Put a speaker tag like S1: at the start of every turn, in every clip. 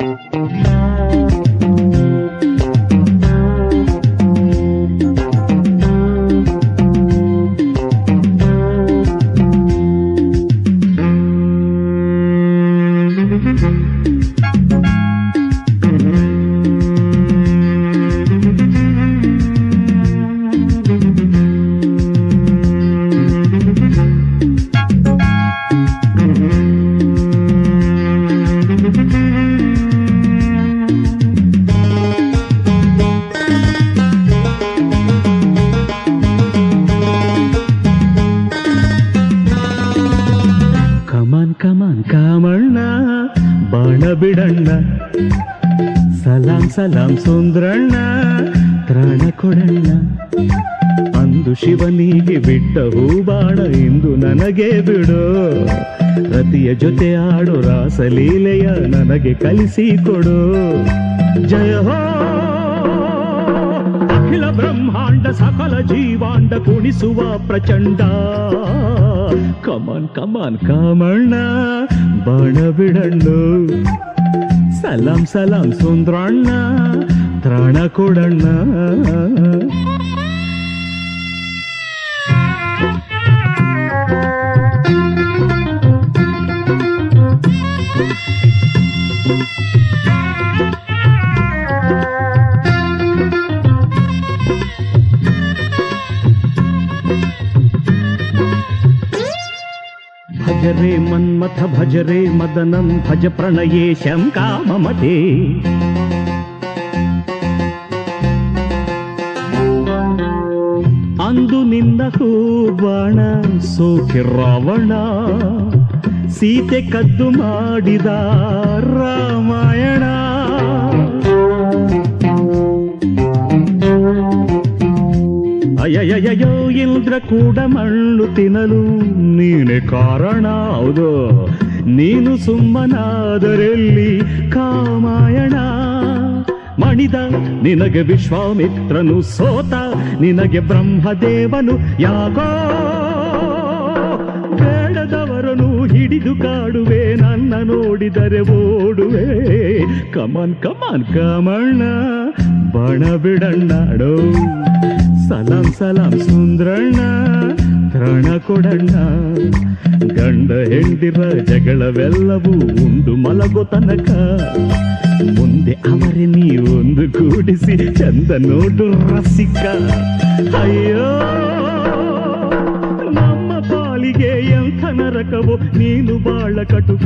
S1: ಕಮಾನ್ ಕಮಾನ್ ಕಾಮಣ್ಣ ಬಾಣ ಬಿಡಣ್ಣ ಸಲಾಂ ಸಲಾಂ ಸುಂದ್ರಣ್ಣ ತ್ರಾಣ ಕೊಡಣ್ಣ ಅಂದು ಶಿವನಿಗೆ ಬಿಟ್ಟ ಹೂಬಾಣ ಇಂದು ನನಗೆ ಬಿಡು ರತಿಯ ಜೊತೆ ಆಡೋ ರಾಸಲೀಲೆಯ ನನಗೆ ಕಲಿಸಿಕೊಡು ಜಯ ಹೋ ಅಖಿಲ ಬ್ರಹ್ಮಾಂಡ ಸಕಲ ಜೀವಾಂಡ ಕುಣಿಸುವ ಪ್ರಚಂಡ ಕಮಾನ್ ಕಮಾನ್ ಕಾಮಣ್ಣ ಬಾಣ ಬಿಡಣ್ಣು ಸಲಾಂ ಸಲಾಂ ಸುಂದ್ರಣ್ಣ ತ್ರಾಣ ಕೊಡಣ್ಣ ಭಜರೆ ಮನ್ಮಥ ಭಜರೆ ಮದನಂ ಭಜ ಪ್ರಣಯೇಶಂ ಕಾಮಮತೆ ಅಂದು ನಿನ್ನ ಹೂಬಾಣ ಸೋಕಿ ರಾವಣ ಸೀತೆ ಕದ್ದು ಮಾಡಿದ ರಾಮಾಯಣ ಅಯ್ಯಯ್ಯಯ್ಯೋ ಇಂದ್ರ ಕೂಡ ಮಣ್ಣು ತಿನ್ನಲು ನೀನೆ ಕಾರಣ ಹೌದು ನೀನು ಸುಮ್ಮನಾದರೆಲ್ಲಿ ಕಾಮಾಯಣ ಮಣಿದ ನಿನಗೆ ವಿಶ್ವಾಮಿತ್ರನು ಸೋತ ನಿನಗೆ ಬ್ರಹ್ಮದೇವನು ಯಾಕೋ ಬೇಡದವರನು ಹಿಡಿದು ಕಾಡುವೆ ನನ್ನ ನೋಡಿದರೆ ಓಡುವೆ ಕಮನ್ ಕಮನ್ ಕಮಣ್ಣ ಬಣ ಬಿಡಣ್ಣಾಡೋ ಸಲಾಂ ಸಲಾಂ ಸುಂದ್ರಣ್ಣ ತ್ರಾಣ ಕೊಡಣ್ಣ ಗಂಡ ಹೆಂಡಿರ ಜಗಳವೆಲ್ಲವೂ ಉಂಡು ಮಲಗೋ ತನಕ ಮುಂದೆ ಅವರೇ ನೀವೊಂದು ಕೂಡಿಸಿ ಚಂದ ನೋಡು ರಸಿಕ ಅಯ್ಯೋ ನಮ್ಮ ಪಾಲಿಗೆ ಎಂಥ ನರಕವೋ ನೀನು ಬಾಳ ಕಟುಕ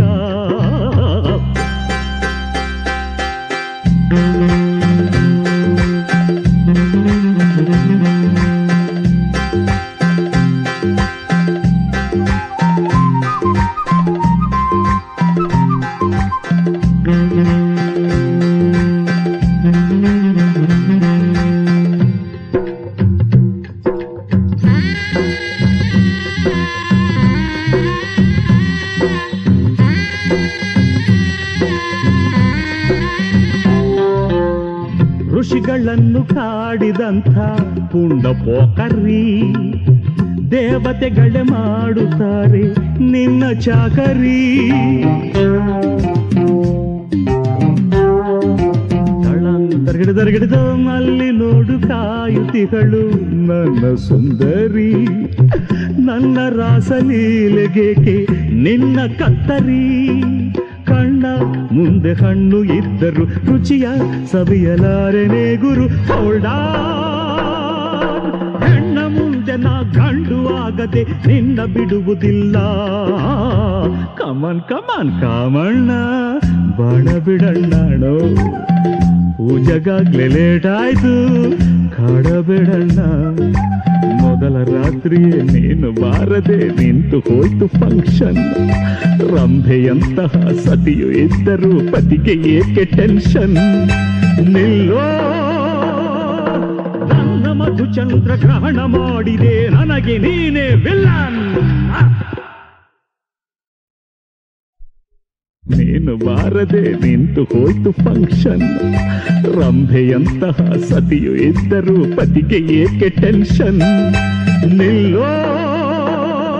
S1: ಋಷಿಗಳನ್ನು ಕಾಡಿದಂಥ ಪುಂಡ ಪೋಕರಿ ದೇವತೆಗಳೇ ಮಾಡುತ್ತಾರೆ ನಿನ್ನ ಚಾಕರಿ ತರಗಿಡ ತರಗಿಡಿದ ಮಲ್ಲಿ ನೋಡು ಕಾಯುತಿಗಳು ನನ್ನ ಸುಂದರಿ ನನ್ನ ರಾಸಲೀಲೆಗೇಕೆ ನಿನ್ನ ಕತ್ತರಿ ಕಣ್ಣ ಮುಂದೆ ಹಣ್ಣು ಇದ್ದರು ರುಚಿಯ ಸವಿಯಲಾರೆನೆ ಗುರು ಹೋಲ್ಡ ಹೆಣ್ಣ ಮುಂದೆ ನಾ ಗಂಡು ಆಗದೆ ನಿನ್ನ ಬಿಡುವುದಿಲ್ಲ ಕಮನ್ ಕಮನ್ ಕಾಮಣ್ಣ ಬಾಣ ಬಿಡಣ್ಣಾಣೋ ಪೂಜೆಗಾಗ್ಲೇ ಲೇಟ್ ಆಯ್ತು ಕಾಡಬೇಡಣ್ಣ ಮೊದಲ ರಾತ್ರಿಯೇ ನೀನು ಬಾರದೆ ನಿಂತು ಹೋಯ್ತು ಫಂಕ್ಷನ್ ರಂಭೆಯಂತಹ ಸತಿಯು ಇದ್ದರೂ ಪತಿಗೆ ಏಕೆ ಟೆನ್ಷನ್ ನಿಲ್ಲೋ ನನ್ನ ಮಧು ಚಂದ್ರ ಗ್ರಹಣ ಮಾಡಿದೆ ನನಗೆ ನೀನೇ ವಿಲ್ಲನ್ ನೀನು ಬಾರದೆ ನಿಂತು ಹೋಯ್ತು ಫಂಕ್ಷನ್ ರಂಭೆಯಂತಹ ಸತಿಯು ಇದ್ದರೂ ಪತಿಗೆ ಏಕೆ ಟೆನ್ಷನ್ ನಿಲ್ಲೋ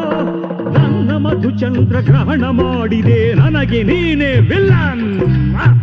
S1: ನನ್ನ ಮಧು ಚಂದ್ರ ಗ್ರಹಣ ಮಾಡಿದೆ ನನಗೆ ನೀನೇ ವಿಲ್ಲನ್